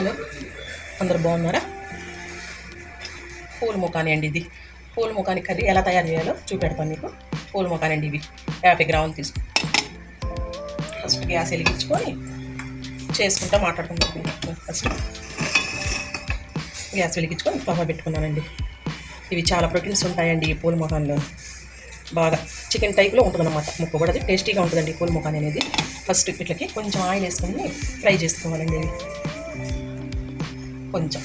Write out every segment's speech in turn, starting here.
Hello అందరు బాగున్నారా పూల ముఖాని అండి ఇది పూల ముఖాని కర్రీ ఎలా తయారు చేయాలో చూపెడతాను మీకు పూల ముఖాని అండి ఇవి యాభై గ్రాములు తీసుకు ఫస్ట్ గ్యాస్ వెలిగించుకొని చేసుకుంటా మాట్లాడుకుంటాం ఫస్ట్ గ్యాస్ వెలిగించుకొని తవ పెట్టుకున్నానండి ఇవి చాలా ప్రోటీన్స్ ఉంటాయండి ఈ పూల ముఖాన్లో బాగా చికెన్ టైప్లో ఉంటుందన్నమాట ముక్క కూడా అది టేస్టీగా ఉంటుందండి పూల ముఖాని అనేది ఫస్ట్ ఇట్లకి కొంచెం ఆయిల్ వేసుకొని ఫ్రై చేసుకోవాలండి ఇవి కొంచెం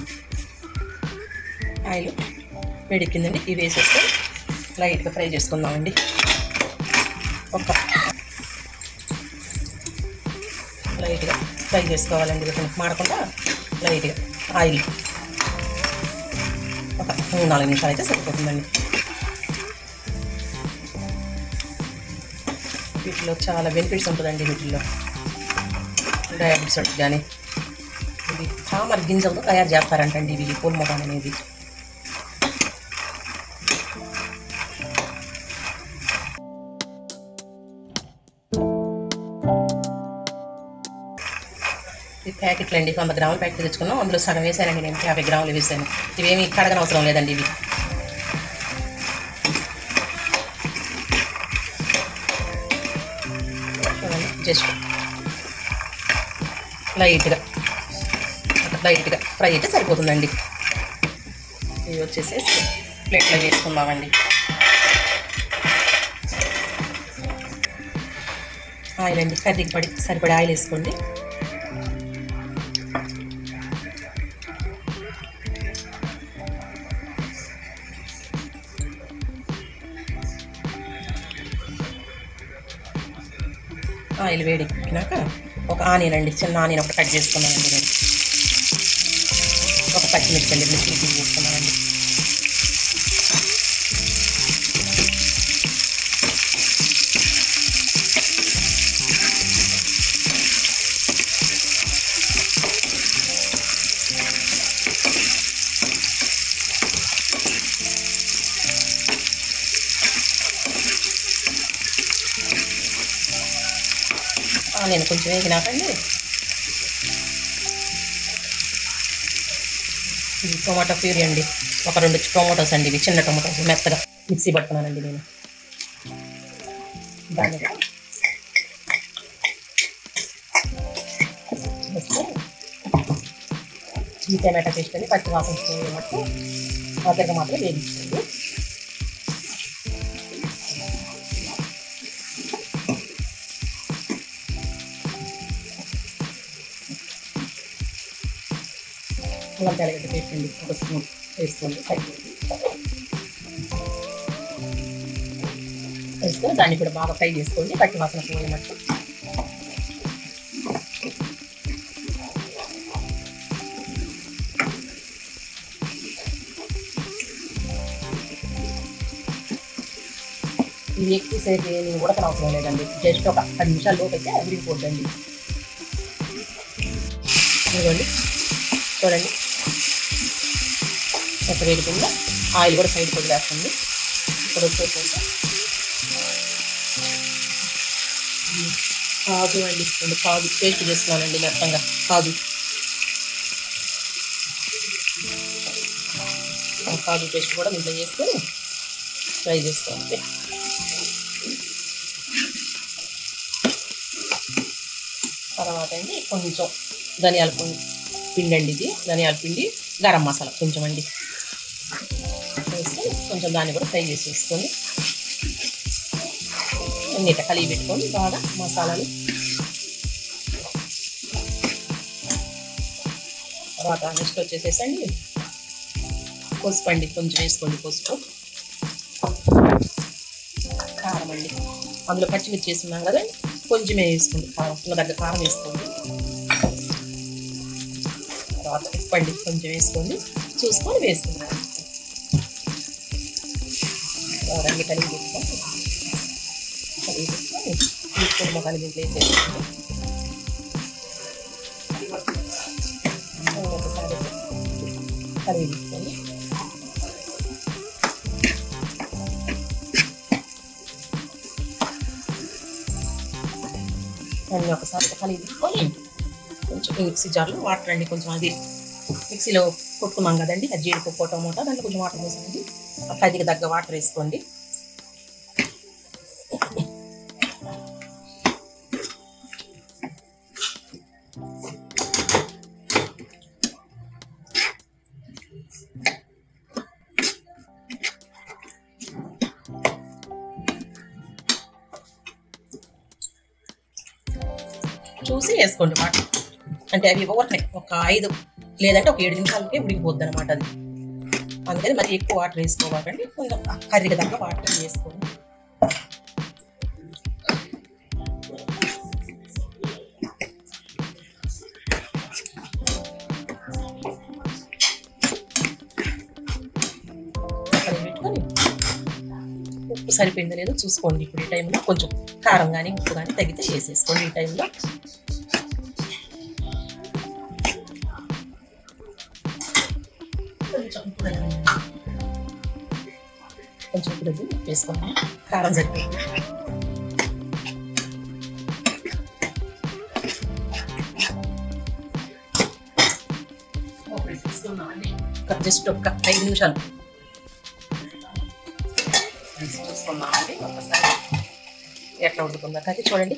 ఆయిల్ వేడెక్కిందండి ఇవి వేసేసుకొని లైట్గా ఫ్రై చేసుకుందామండి ఒక లైట్గా ఫ్రై చేసుకోవాలండి వీటిని మాడకుండా లైట్గా ఆయిల్ ఒక మూడు నాలుగు నిమిషాలు అయితే సరిపోతుందండి వీటిలో చాలా బెనిఫిట్స్ ఉంటుందండి వీటిల్లో డయాబెటీస్ కానీ ఇది తామర గింజలతో తయారు చేస్తారంటండి ఇవి పూల మొఖం అనేది ఇది ప్యాకెట్లు అండి వంద గ్రాముల ప్యాకెట్ తెచ్చుకున్నాం అందులో సగం వేసానండి నేను యాభై గ్రాములు వేసాను ఇవేమి కడగన అవసరం లేదండి ఇవి చూడండి జస్ట్ లైట్గా లైట్గా ఫ్రై అయితే సరిపోతుందండి ఇవి వచ్చేసేసి ప్లేట్లో వేసుకుందామండి ఆయిల్ అండి కర్రీకి పడి సరిపడి ఆయిల్ వేసుకోండి ఆయిల్ వేడెక్కినాక ఒక ఆనియన్ అండి చిన్న ఆనియన్ ఒకటి కట్ చేసుకున్నానండి నేను ఒక పచ్చిమిర్చి అండి మిర్చి తీసి చేసుకున్నానండి ఆనియన్ కొంచెం వేగినాకండి ఇది టొమాటో ప్యూరీ అండి ఒక రెండు టొమాటోస్ అండి ఇవి చిన్న టొమాటోస్ మెత్తగా మిక్సీ పట్టుకున్నానండి నేను దాన్ని వేసుకొని ఈ టమాటా పేస్ట్ అండి పచ్చి వాసన పోయేటట్టు మొదటిగా మాత్రం వేగించండి అల్లం తెల్లగడ్డ పేస్ట్ అండి ఒక స్పూన్ వేసుకోండి సరిపోతుంది వేసుకొని దాన్ని కూడా బాగా ఫ్రై చేసుకోండి పచ్చి వాసన పోయినట్టు ఇది ఎక్కువసేపు ఏమి ఉడకనవసరం లేదండి జస్ట్ ఒక పది నిమిషాల లోపు అయితే విరిగిపోద్దండి ఇదిగోండి చూడండి ఒక వేడి కింద ఆయిల్ కూడా సైడ్ వదిలేస్తుంది ఇప్పుడు వచ్చేసేసి కాజు అండి రెండు కాజు పేస్ట్ చేస్తున్నానండి మెత్తంగా కాజు ఆ కాజు పేస్ట్ కూడా దీంట్లో చేసుకొని ఫ్రై చేసుకోండి తర్వాత అండి కొంచెం ధనియాల పిండి పిండి అండి ఇది ధనియాల పిండి గరం మసాలా కొంచెం అండి వేసి కొంచెం దాన్ని కూడా ఫ్రై చేసి వేసుకొని నీట కలిగి పెట్టుకొని బాగా మసాలాలు తర్వాత నెక్స్ట్ వచ్చేసేసండి పసుపు అండి కొంచెం వేసుకోండి పసుపు కారం అండి అందులో పచ్చిమిర్చి వేసుకున్నాం కదా కొంచెమే వేసుకోండి కారం ఉన్న దగ్గర కారం వేసుకోండి తర్వాత ఉప్పు అండి కొంచెం వేసుకోండి చూసుకొని వేసుకున్నాం అన్నీ కలిగి పెట్టుకొని కలిగి పెట్టుకొని తీసుకొని మొక్కలు దీంట్లో వేసేసుకోండి ఒకసారి కలిగి పెట్టుకొని అన్నీ ఒకసారి కలిగి పెట్టుకొని కొంచెం ఈ మిక్సీ జార్లో వాటర్ అండి కొంచెం అది మిక్సీలో కొట్టుకున్నాం కదండి అది జీడిపప్పు టమోటా దాంట్లో కొంచెం వాటర్ వేసుకోండి ఆ కదికి తగ్గ వాటర్ వేసుకోండి చూసి వేసుకోండి వాటర్ అంటే అవి ఓవర్నే ఒక ఐదు లేదంటే ఒక ఏడు నిమిషాలకే ఉడికిపోద్ది అనమాట అది అందుకని మరి ఎక్కువ వాటర్ వేసుకోవాలండి కొంచెం కర్రీకి దాకా వాటర్ వేసుకోండి అక్కడ పెట్టుకొని ఉప్పు సరిపోయిందో లేదో చూసుకోండి ఇప్పుడు ఈ టైంలో కొంచెం కారం కానీ ఉప్పు కానీ తగ్గితే వేసేసుకోండి ఈ టైంలో కొంచెం ఉప్పు తగ్గింది. కొంచెం ఉప్పు తగ్గి వేసుకోండి కారం సరిపోయింది ఒక జస్ట్ ఒక ఐదు నిమిషాలు చూసుకుందామండి ఒకసారి ఎట్లా ఉడుకుందా కానీ చూడండి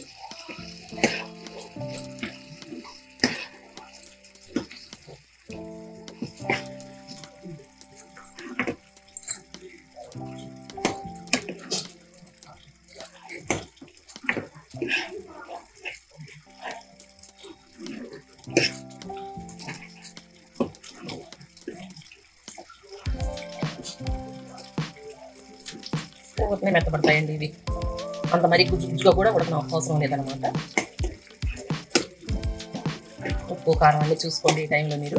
ఊరికనే మెత్తపడతాయండి ఇవి అంత మరి గుజ్జు గుజ్జుగా కూడా ఉడకన అవసరం లేదనమాట ఉప్పు కారం అన్ని చూసుకోండి ఈ టైంలో మీరు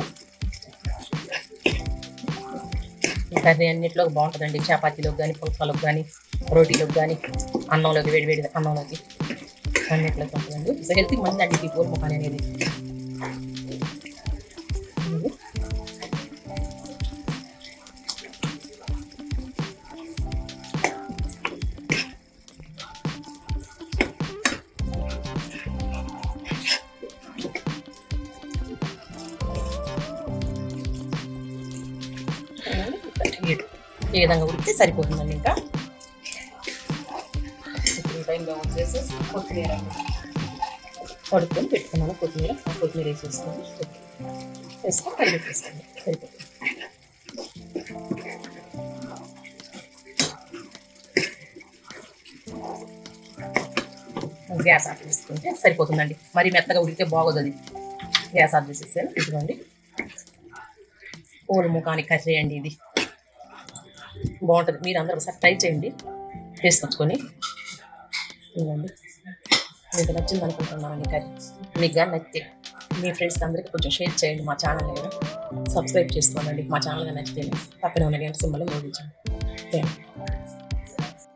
ఈ కర్రీ అన్నింటిలో బాగుంటుందండి చపాతీలోకి కానీ పుల్కాలకు కానీ రోటీలోకి కానీ అన్నంలోకి వేడి వేడి అన్నంలోకి అన్నిట్లోకి ఉంటుందండి సో హెల్త్కి మంది అండి ఈ పూల ముఖాన్ని అనేది ఈ విధంగా ఉడికితే సరిపోతుందండి ఇంకా ఇప్పుడు ఈ టైంలో వచ్చేసి కొత్తిమీర కడుక్కొని పెట్టుకున్నాను కొత్తిమీర ఆ కొత్తిమీర వేసేసుకొని వేసుకొని కలిపి వేసుకోండి సరిపోతుంది గ్యాస్ ఆఫ్ చేసుకుంటే సరిపోతుందండి మరి మెత్తగా ఉడికితే బాగోదు అది గ్యాస్ ఆఫ్ చేసేసాను ఇదిగోండి పూల ముఖాని కర్రీ అండి ఇది బాగుంటుంది మీరు అందరూ ఒకసారి ట్రై చేయండి తీసుకొచ్చుకొని ఇవ్వండి మీకు నచ్చింది అనుకుంటున్నానండి కర్రీ మీకు కానీ నచ్చితే మీ ఫ్రెండ్స్కి అందరికీ కొంచెం షేర్ చేయండి మా ఛానల్ కూడా సబ్స్క్రైబ్ చేసుకోనండి మా ఛానల్ నచ్చితే పక్కన ఉన్న గంట సింబల్ మోగించండి థ్యాంక్ యూ